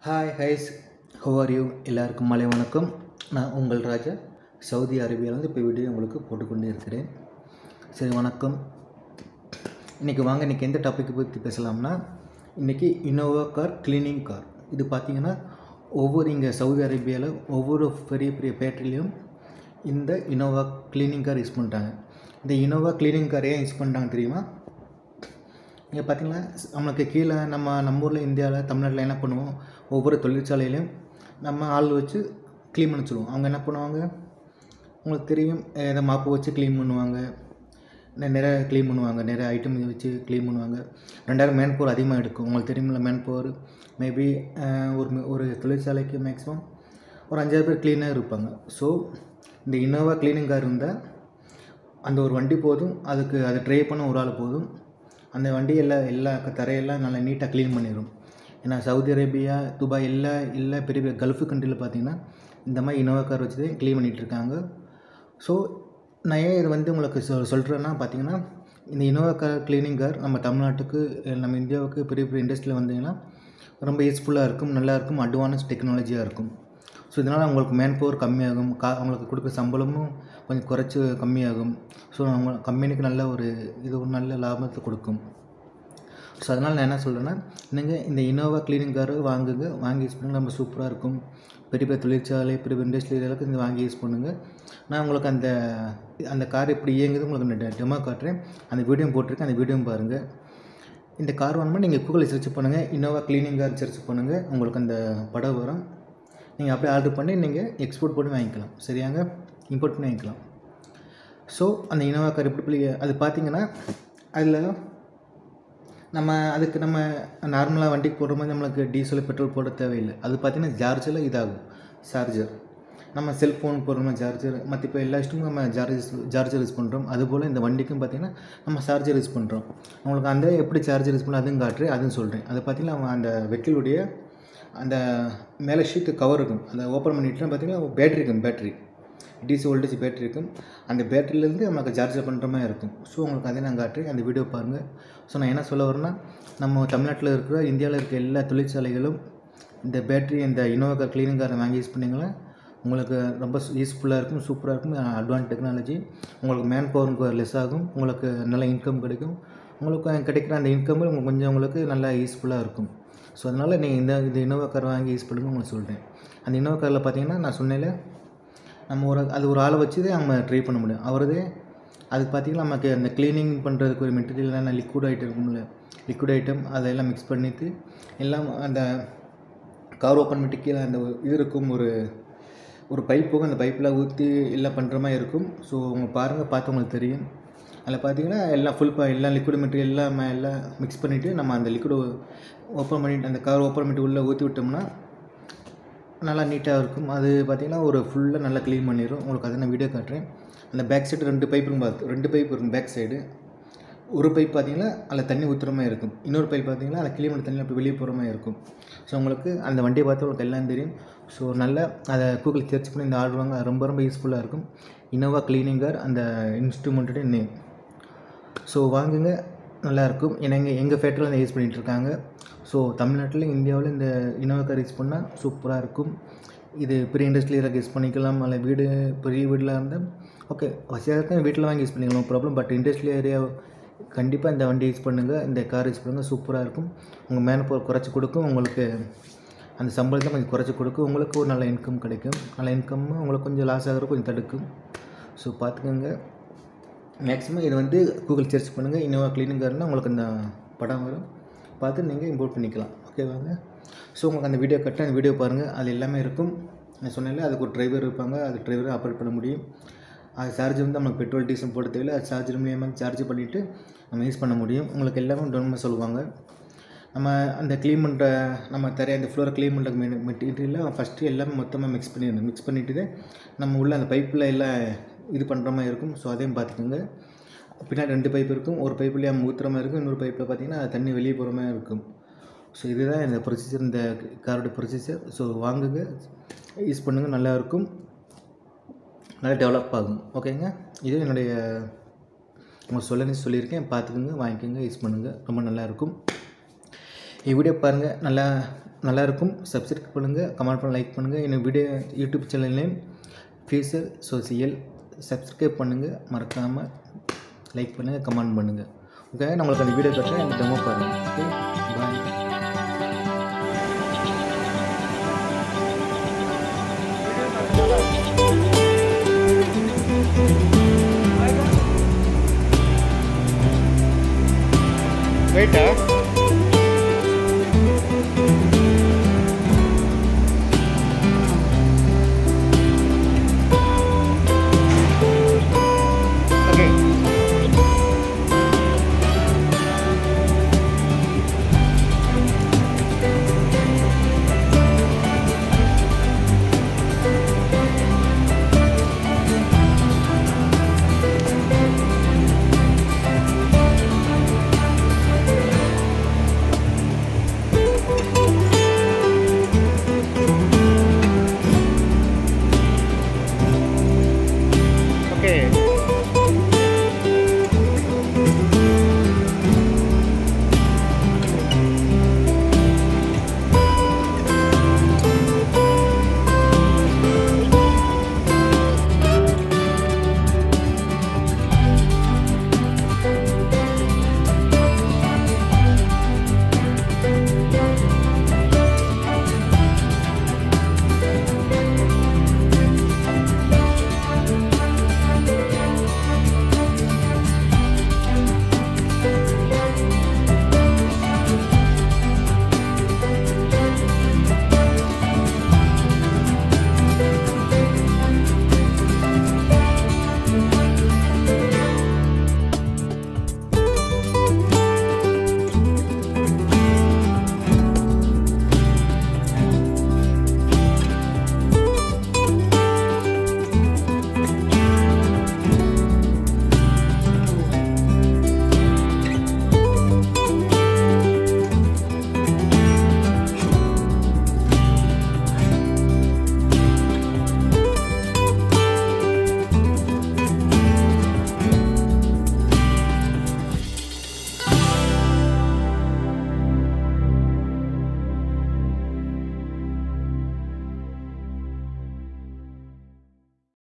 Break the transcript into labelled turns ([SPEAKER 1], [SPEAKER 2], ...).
[SPEAKER 1] hi ஹைஸ் how are you எல்லாருக்கும் மலை வணக்கம் நான் உங்கள் ராஜா சவுதி அரேபியாவிலேருந்து இப்போ வீடியோ உங்களுக்கு போட்டுக்கொண்டே இருக்கிறேன் சரி வணக்கம் இன்றைக்கி வாங்க இன்றைக்கி எந்த டாப்பிக்கை பற்றி பேசலாம்னா இன்றைக்கி இனோவா கார் க்ளீனிங் கார் இது பார்த்திங்கன்னா ஒவ்வொரு இங்கே சவுதி அரேபியாவில் ஒவ்வொரு பெரிய பெரிய ஃபேக்ட்ரிலையும் இந்த இனோவா க்ளீனிங் கார் யூஸ் பண்ணுறாங்க இந்த இனோவா க்ளீனிங் கார் ஏன் யூஸ் பண்ணுறாங்க தெரியுமா இங்கே பார்த்தீங்கன்னா நம்மளுக்கு கீழே நம்ம நம்ம ஊரில் இந்தியாவில் தமிழ்நாட்டில் என்ன பண்ணுவோம் ஒவ்வொரு தொழிற்சாலையிலையும் நம்ம ஆள் வச்சு க்ளீன் பண்ண சொல்லுவோம் அவங்க என்ன பண்ணுவாங்க உங்களுக்கு தெரியும் இதை மாப்பு வச்சு க்ளீன் பண்ணுவாங்க நெ- நிறைய க்ளீன் பண்ணுவாங்க நிறைய ஐட்டம் வச்சு க்ளீன் பண்ணுவாங்க ரெண்டாயிரம் மேன் பவர் அதிகமாக எடுக்கும் உங்களுக்கு தெரியுமில்ல மேன் பவர் மேபி ஒரு ம- ஒரு தொழிற்சாலைக்கு மேக்ஸிமம் ஒரு அஞ்சாயிரம் பேர் க்ளீனாக இருப்பாங்க ஸோ இந்த இனோவா க்ளீனிங் கார் இருந்தால் அந்த ஒரு வண்டி போதும் அதுக்கு அதை ட்ரை பண்ண ஒரு ஆள் போதும் அந்த வண்டி எல்லாம் எல்லா க- தரையெல்லாம் நல்லா நீட்டாக க்ளீன் பண்ணிடும் ஏன்னா சவுதி அரேபியா துபாய் எல்லா எல்லா பெரிய பெரிய கல்ஃப் கண்ட்ரியில் பார்த்தீங்கன்னா இந்த மாதிரி இனோவா கார் வச்சு தான் க்ளீன் பண்ணிகிட்டு இருக்காங்க ஸோ நான் ஏன் இது வந்து உங்களுக்கு சொல் சொல்கிறேன்னா பார்த்தீங்கன்னா இந்த இனோவா கார் க்ளீனிங் கார் நம்ம தமிழ்நாட்டுக்கு அஹ் நம்ம இந்தியாவுக்கு பெரிய பெரிய இண்டஸ்ட்ரியில் வந்தீங்கன்னா ரொம்ப யூஸ்ஃபுல்லாக இருக்கும் நல்லா இருக்கும் அட்வான்ஸ் டெக்னாலஜியாக இருக்கும் ஸோ இதனால் உங்களுக்கு மேன் பவர் கம்மியாகும் கா அவங்களுக்கு கொடுக்குற சம்பளமும் கொஞ்சம் குறைச்சி கம்மியாகும் ஸோ அவங்க கம்பெனிக்கு நல்ல ஒரு இது ஒரு நல்ல லாபத்தை கொடுக்கும் ஸோ அதனால் நான் என்ன சொல்கிறேன்னா நீங்கள் இந்த இனோவா க்ளீனிங் கார் வாங்குங்க வாங்கி யூஸ் பண்ணுங்க ரொம்ப சூப்பராக இருக்கும் பெரிய பெரிய தொழிற்சாலை பெரிய பெரிய இண்டஸ்ட்ரி இதெல்லாம் இந்த வாங்கி யூஸ் பண்ணுங்கள் நான் உங்களுக்கு அந்த அந்த கார் எப்படி இயங்குது உங்களுக்கு டெமோ காட்டுறேன் அந்த வீடியோ போட்டிருக்கேன் அந்த வீடியோ பாருங்கள் இந்த கார் வாங்கணும்னா நீங்கள் கூகுளில் சர்ச் பண்ணுங்கள் இனோவா க்ளீனிங் கார் சர்ச் பண்ணுங்கள் உங்களுக்கு அந்த படம் வரும் நீங்கள் அப்படியே ஆர்டர் பண்ணி நீங்கள் எக்ஸ்போர்ட் பண்ணி வாங்கிக்கலாம் சரியாங்க இம்போர்ட் பண்ணி வாங்கிக்கலாம் ஸோ அந்த இனோவா கார் எப்படி எப்படி அது பார்த்தீங்கன்னா அதில் நம்ம அதுக்கு நம்ம நார்மலாக வண்டிக்கு போடுற மாதிரி நம்மளுக்கு டீசல் பெட்ரோல் போட தேவையில்லை அது பார்த்தீங்கன்னா சார்ஜில் இதாகும் சார்ஜர் நம்ம செல்ஃபோன் போடுற மாதிரி சார்ஜர் மற்ற இப்போ எல்லா இஷ்டமும் நம்ம சார்ஜஸ் சார்ஜர் யூஸ் பண்ணுறோம் அதுபோல் இந்த வண்டிக்கும் பார்த்தீங்கன்னா நம்ம சார்ஜர் யூஸ் பண்ணுறோம் உங்களுக்கு அந்த எப்படி சார்ஜர் யூஸ் பண்ண அதுவும் காட்டுறேன் அதுவும் சொல்கிறேன் அது பார்த்தீங்கன்னா அவன் அந்த வெக்கிலுடைய அந்த மேலே ஷீட்டு கவர் இருக்கும் அதை ஓப்பன் பண்ணிட்டுனா பார்த்தீங்கன்னா பேட்டரி இருக்கும் பேட்டரி டிசி வோல்டேஜ் பேட்டரி இருக்கும் அந்த பேட்டரியிலேருந்து நமக்கு சார்ஜ் பண்ணுற மாதிரி இருக்கும் ஸோ உங்களுக்கு அதை நான் காட்டுறேன் அந்த வீடியோ பாருங்கள் ஸோ நான் என்ன சொல்ல வரேன்னா நம்ம தமிழ்நாட்டில் இருக்கிற இந்தியாவில் இருக்க எல்லா தொழிற்சாலைகளும் இந்த பேட்டரி இந்த இனோவா க்ளீனிங் காரை வாங்கி யூஸ் பண்ணிங்களா உங்களுக்கு ரொம்ப யூஸ்ஃபுல்லாக இருக்கும் சூப்பராக இருக்கும் அட்வான்ஸ் டெக்னாலஜி உங்களுக்கு மேன் பவர் லெஸ் ஆகும் உங்களுக்கு நல்ல இன்கம் கிடைக்கும் உங்களுக்கு கிடைக்கிற அந்த இன்கம் உங்களுக்கு கொஞ்சம் உங்களுக்கு நல்லா யூஸ்ஃபுல்லாக இருக்கும் ஸோ அதனால் நீங்கள் இந்த இந்த இனோவா கார் வாங்கி யூஸ் பண்ணுங்க உங்களுக்கு சொல்கிறேன் அந்த இனோவா காரில் பார்த்தீங்கன்னா நான் சொன்னேன்ல நம்ம ஒரு அது ஒரு ஆளை வச்சு தான் நம்ம ட்ரை பண்ண முடியும் அவரதே அதுக்கு பார்த்தீங்கன்னா நமக்கு அந்த க்ளீனிங் பண்ணுறதுக்கு ஒரு மெட்டீரியல் லிக்விட் ஐட்டம் இருக்கும்ல லிக்விட் ஐட்டம் அதெல்லாம் மிக்ஸ் பண்ணிட்டு எல்லாம் அந்த கார் ஓப்பன் பண்ணிட்டு கீழே அந்த ஒரு இது இருக்கும் ஒரு ஒரு பைப் போகும் அந்த பைப்பில் ஊற்றி எல்லாம் பண்ணுற மாதிரி இருக்கும் ஸோ உங்க பாருங்கள் பார்த்து உங்களுக்கு தெரியும் அதில் பார்த்தீங்கன்னா எல்லாம் ஃபுல் பா எல்லாம் லிக்விட் மெட்டீரியல் எல்லாம் எல்லாம் மிக்ஸ் பண்ணிவிட்டு நம்ம அந்த லிக்விட் ஓப்பன் பண்ணிட்டு அந்த கார் ஓப்பன் பண்ணிட்டு உள்ளே ஊற்றி விட்டோம்னா நல்லா நீட்டாக இருக்கும் அது பார்த்திங்கன்னா ஒரு ஃபுல்லாக நல்லா க்ளீன் பண்ணிடும் உங்களுக்கு அதை நான் வீடியோ காட்டுறேன் அந்த பேக் சைடு ரெண்டு பைப் இருக்கும் பார்த்து ரெண்டு பைப் இருக்கும் பேக் சைடு ஒரு பைப் பார்த்தீங்கன்னா அதில் தண்ணி ஊற்றுற மாதிரி இருக்கும் இன்னொரு பைப் பார்த்தீங்கன்னா அதில் க்ளீன் பண்ணி தண்ணி அப்படி வெளியே போகிற மாதிரி இருக்கும் ஸோ உங்களுக்கு அந்த வண்டியை பார்த்து உங்களுக்கு எல்லாம் தெரியும் ஸோ நல்லா அதை கூகுள் சர்ச் பண்ணி இந்த ஆர்டர் வாங்க அது ரொம்ப ரொம்ப யூஸ்ஃபுல்லாக இருக்கும் இனோவா க்ளீனிங்கர் அந்த இன்ஸ்ட்ருமெண்ட்டோட நேம் ஸோ வாங்குங்க நல்லாயிருக்கும் ஏன்னா எங்கள் எங்கள் ஃபேக்ட்ரியில் அதை யூஸ் பண்ணிகிட்டு இருக்காங்க ஸோ தமிழ்நாட்டில் இந்தியாவில் இந்த இனோவா கார் யூஸ் பண்ணால் சூப்பராக இருக்கும் இது பெரிய இண்டஸ்ட்ரியில் யூஸ் பண்ணிக்கலாம் அல்ல வீடு பெரிய வீடெலாம் இருந்தால் ஓகே வசதியாக இருக்க வீட்டில் வாங்கி யூஸ் பண்ணிக்கலாம் ப்ராப்ளம் பட் இண்டஸ்ட்ரியல் ஏரியா கண்டிப்பாக இந்த வண்டி யூஸ் பண்ணுங்கள் இந்த கார் யூஸ் பண்ணுங்கள் சூப்பராக இருக்கும் உங்கள் மேன் பவர் குறைச்சி கொடுக்கும் உங்களுக்கு அந்த சம்பளத்தை கொஞ்சம் குறைச்சி கொடுக்கும் உங்களுக்கு ஒரு நல்ல இன்கம் கிடைக்கும் நல்ல இன்கம் உங்களுக்கு கொஞ்சம் லாஸ் ஆகிற கொஞ்சம் தடுக்கும் ஸோ பார்த்துக்கோங்க மேக்ஸிமம் இது வந்து கூகுள் சர்ச் பண்ணுங்கள் இனோவா க்ளீனிங் கார்னால் உங்களுக்கு அந்த படம் வரும் பார்த்து நீங்கள் இம்போர்ட் பண்ணிக்கலாம் ஓகேவாங்க ஸோ உங்களுக்கு அந்த வீடியோ கட்ட அந்த வீடியோ பாருங்கள் அது எல்லாமே இருக்கும் நான் சொன்னேன்ல அதுக்கு ஒரு டிரைவர் இருப்பாங்க அது டிரைவரை ஆப்ரேட் பண்ண முடியும் அது சார்ஜ் வந்து நமக்கு பெட்ரோல் டீசல் போட தேவையில்ல அது சார்ஜர் மூலியமாக சார்ஜ் பண்ணிவிட்டு நம்ம யூஸ் பண்ண முடியும் உங்களுக்கு எல்லாமே டவுன் சொல்லுவாங்க நம்ம அந்த க்ளீன் பண்ணுற நம்ம தரைய அந்த ஃப்ளோரை க்ளீன் பண்ணுற மெ மெட்டீரியலில் ஃபஸ்ட்டு எல்லாமே மொத்தமாக மிக்ஸ் பண்ணிடணும் மிக்ஸ் பண்ணிவிட்டு நம்ம உள்ள அந்த பைப்பில் எல்லாம் இது பண்ணுற மாதிரி இருக்கும் ஸோ அதையும் பார்த்துக்கோங்க பின்னாடி ரெண்டு பைப் இருக்கும் ஒரு பைப்புலேயே நம்ம ஊற்றுற மாதிரி இருக்கும் இன்னொரு பைப்பில் பார்த்தீங்கன்னா அது தண்ணி வெளியே போகிற மாதிரி இருக்கும் ஸோ இதுதான் இந்த ப்ரொசீஜர் இந்த காரோட ப்ரொசீஜர் ஸோ வாங்குங்க யூஸ் பண்ணுங்கள் நல்லாயிருக்கும் நல்லா டெவலப் ஆகும் ஓகேங்க இது என்னுடைய உங்களுக்கு சொல்லணும்னு சொல்லியிருக்கேன் பார்த்துக்குங்க வாங்கிக்கோங்க யூஸ் பண்ணுங்கள் ரொம்ப நல்லாயிருக்கும் என் வீடியோ பாருங்கள் நல்லா நல்லா இருக்கும் சப்ஸ்கிரைப் பண்ணுங்கள் கமெண்ட் பண்ண லைக் பண்ணுங்கள் என் video YouTube channel name future social subscribe பண்ணுங்கள் மறக்காமல் லைக் பண்ணுங்கள் கமெண்ட் பண்ணுங்கள் ஓகே நான் உங்களுக்கு அந்த வீடியோ கட்டுறேன் எனக்கு டெமோ பாருங்கள் ஓகே பாய்
[SPEAKER 2] வெயிட்டா